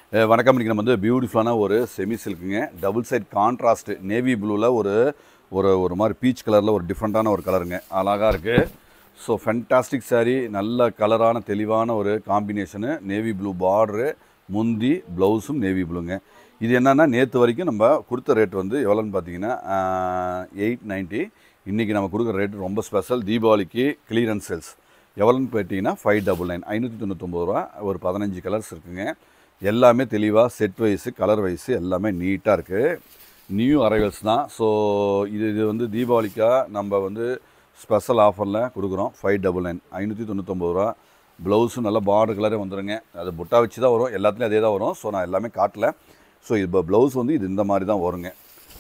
அஹ் வணக்கம் இன்றைக்கி நம்ம வந்து பியூட்டிஃபுல்லான ஒரு செமி சில்க்குங்க டபுள் சைட் கான்ட்ராஸ்ட் நேவி ப்ளூவில் ஒரு ஒரு ஒரு மாதிரி பீச் கலரில் ஒரு டிஃப்ரெண்ட்டான ஒரு கலருங்க அழகாக இருக்குது ஸோ ஃபென்டாஸ்டிக் saree நல்ல கலரான தெளிவான ஒரு காம்பினேஷனு நேவி ப்ளூ பார்டரு முந்தி ப்ளவுஸும் நேவி ப்ளூங்க இது என்னென்னா நேற்று வரைக்கும் நம்ம கொடுத்த ரேட் வந்து எவ்வளோன்னு பார்த்தீங்கன்னா எயிட் நைன்ட்டி இன்றைக்கி நம்ம கொடுக்குற ரேட் ரொம்ப ஸ்பெஷல் தீபாவளிக்கு கிளியரன்ஸ் சேல்ஸ் எவ்வளோன்னு பார்த்தீங்கன்னா ஃபைவ் டபுள் நைன் ஐநூற்றி தொண்ணூத்தொம்பது ரூபா ஒரு பதினஞ்சு கலர்ஸ் இருக்குங்க எல்லாமே தெளிவாக செட் வைஸு கலர் வைஸு எல்லாமே நீட்டாக இருக்குது நியூ அரைவல்ஸ் தான் ஸோ இது இது வந்து தீபாவளிக்காக நம்ம வந்து ஸ்பெஷல் ஆஃபரில் கொடுக்குறோம் ஃபைவ் டபுள் நைன் ஐநூற்றி தொண்ணூத்தொம்பது ரூபா ப்ளவுஸும் நல்ல பார்டர் கலரே வந்துடுங்க அது புட்டா வச்சு தான் வரும் எல்லாத்துலேயும் அதே தான் வரும் ஸோ நான் எல்லாமே காட்டல ஸோ இப்போ ப்ளவுஸ் வந்து இது இந்த மாதிரி தான் வருங்க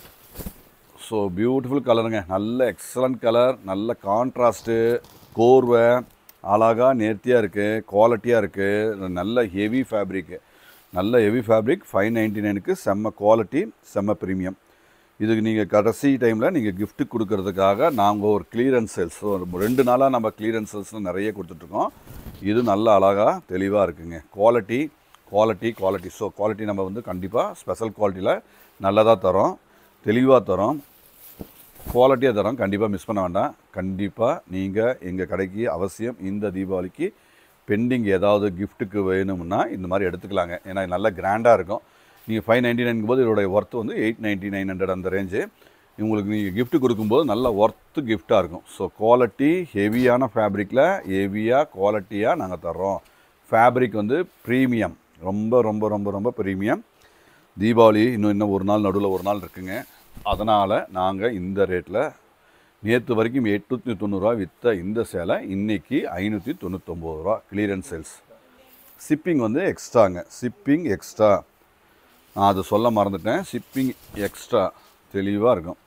ஸோ பியூட்டிஃபுல் கலருங்க நல்ல எக்ஸலண்ட் கலர் நல்ல கான்ட்ராஸ்ட்டு கோர்வை அழகாக நேர்த்தியாக இருக்குது குவாலிட்டியாக இருக்குது நல்ல ஹெவி ஃபேப்ரிக்கு நல்ல ஹெவி ஃபேப்ரிக் ஃபைவ் நைன்ட்டி நைனுக்கு செம்ம குவாலிட்டி செம்ம ப்ரீமியம் இதுக்கு நீங்கள் கடைசி டைமில் நீங்கள் gift கொடுக்கறதுக்காக நாங்கள் ஒரு கிளியரன்ஸ் சேல்ஸ் ரெண்டு நாளாக நம்ம கிளியரன்ஸ் சேல்ஸில் நிறைய கொடுத்துட்ருக்கோம் இது நல்ல அழகாக தெளிவாக இருக்குங்க quality quality quality so quality நம்ம வந்து கண்டிப்பாக ஸ்பெஷல் குவாலிட்டியில் நல்லதாக தரோம் தெளிவாக தரோம் குவாலிட்டியாக தரோம் கண்டிப்பாக மிஸ் பண்ண வேண்டாம் கண்டிப்பாக நீங்கள் எங்கள் கடைக்கு அவசியம் இந்த தீபாவளிக்கு பெண்டிங் ஏதாவது கிஃப்ட்டுக்கு வேணும்னா இந்த மாதிரி எடுத்துக்கலாங்க ஏன்னா இது நல்ல கிராண்டாக இருக்கும் நீங்கள் ஃபைவ் நைன்ட்டி நைன் போது இதோடைய ஒர்த் வந்து எயிட் நைன்ட்டி நைன் ஹண்ட்ரட் அந்த ரேஞ்சு உங்களுக்கு நீங்கள் gift கொடுக்கும்போது நல்ல ஒர்த்து கிஃப்டாக இருக்கும் ஸோ குவாலிட்டி ஹெவியான ஃபேப்ரிக்கில் ஹெவியாக குவாலிட்டியாக நாங்கள் தர்றோம் ஃபேப்ரிக் வந்து ப்ரீமியம் ரொம்ப ரொம்ப ரொம்ப ரொம்ப ப்ரீமியம் தீபாவளி இன்னும் இன்னும் ஒரு நாள் நடுவில் ஒரு நாள் இருக்குங்க அதனால் நாங்கள் இந்த ரேட்டில் நேற்று வரைக்கும் எட்நூற்றி தொண்ணூறுரூவா விற்ற இந்த சேலை இன்னைக்கு ஐநூற்றி தொண்ணூத்தொம்பது ரூபா கிளியரன்ஸ் சேல்ஸ் ஷிப்பிங் வந்து எக்ஸ்ட்ராங்க ஷிப்பிங் எக்ஸ்ட்ரா நான் அதை சொல்ல மறந்துட்டேன் ஷிப்பிங் எக்ஸ்ட்ரா தெளிவாக இருக்கும்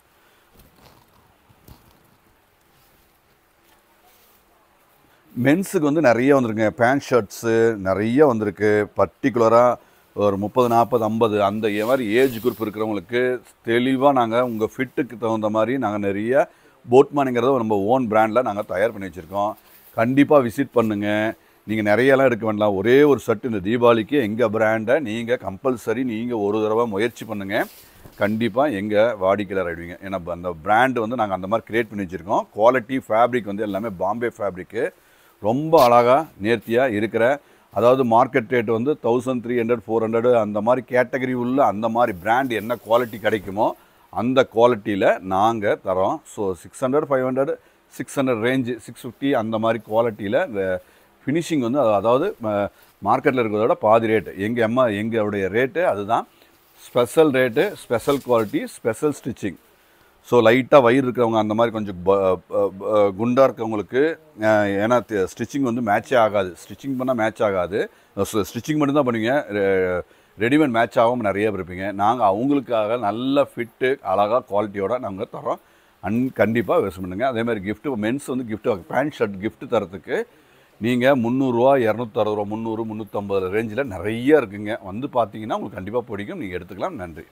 மென்ஸுக்கு வந்து நிறைய வந்திருக்குங்க பேண்ட் ஷர்ட்ஸு நிறைய வந்திருக்கு பர்டிகுலராக ஒரு முப்பது நாற்பது ஐம்பது அந்த மாதிரி ஏஜ் குரூப் இருக்கிறவங்களுக்கு தெளிவாக நாங்கள் உங்கள் ஃபிட்டுக்கு தகுந்த மாதிரி நாங்கள் நிறைய போட்மானுங்கிறத நம்ம ஓன் பிராண்டில் நாங்கள் தயார் பண்ணி வச்சுருக்கோம் கண்டிப்பாக விசிட் பண்ணுங்கள் நீங்கள் நிறையலாம் எடுக்க வேண்டாம் ஒரே ஒரு ஷர்ட் இந்த தீபாவளிக்கு எங்கள் பிராண்டை நீங்கள் கம்பல்சரி நீங்கள் ஒரு தடவை முயற்சி பண்ணுங்கள் கண்டிப்பாக எங்கள் வாடிக்கையாளர் ஆகிடுவீங்க ஏன்னா அந்த பிராண்ட் வந்து நாங்கள் அந்த மாதிரி கிரியேட் பண்ணி வச்சுருக்கோம் குவாலிட்டி ஃபேப்ரிக் வந்து எல்லாமே பாம்பே ஃபேப்ரிக்கு ரொம்ப அழகாக நேர்த்தியாக இருக்கிற அதாவது மார்க்கெட் ரேட் வந்து thousand three hundred four hundred அந்த மாதிரி கேட்டகரி உள்ள அந்த மாதிரி பிராண்ட் என்ன குவாலிட்டி கிடைக்குமோ அந்த குவாலிட்டியில் நாங்கள் தரோம் so six hundred five hundred six hundred range six fifty அந்த மாதிரி குவாலிட்டியில் ஃபினிஷிங் வந்து அது- அதாவது மார்க்கெட்டில் இருக்கிறத விட பாதி ரேட்டு எங்கள் அம்மா எங்களுடைய ரேட்டு அதுதான் special rate special quality special stitching so லைட்டாக வயிறு இருக்கிறவங்க அந்த மாதிரி கொஞ்சம் ப- ப- ப- குண்டா இருக்கவங்களுக்கு அஹ், ஏன்னா ஸ்டிச்சிங் வந்து மேட்சே ஆகாது ஸ்டிச்சிங் பண்ணால் மேட்ச் ஆகாது ஸ்டிச்சிங் மட்டும்தான் பண்ணுவீங்க ரெடிமேட் மேட்ச் ஆகாமல் நிறைய பேர் இருப்பீங்க நாங்கள் அவங்களுக்காக நல்ல ஃபிட்டு அழகாக குவாலிட்டியோட நாங்கள் தரோம் அன் கண்டிப்பாக யூஸ் பண்ணுங்க அதே மாதிரி gift மென்ஸ் வந்து gift பேண்ட் ஷர்ட் gift தரத்துக்கு நீங்கள் முந்நூறுரூவா இரநூத்தறுபது ரூபா முந்நூறு முந்நூற்றம்பது ரேஞ்சில் நிறைய இருக்குங்க வந்து பார்த்தீங்கன்னா உங்களுக்கு கண்டிப்பாக பிடிக்கும் நீங்கள் எடுத்துக்கலாம் நன்றி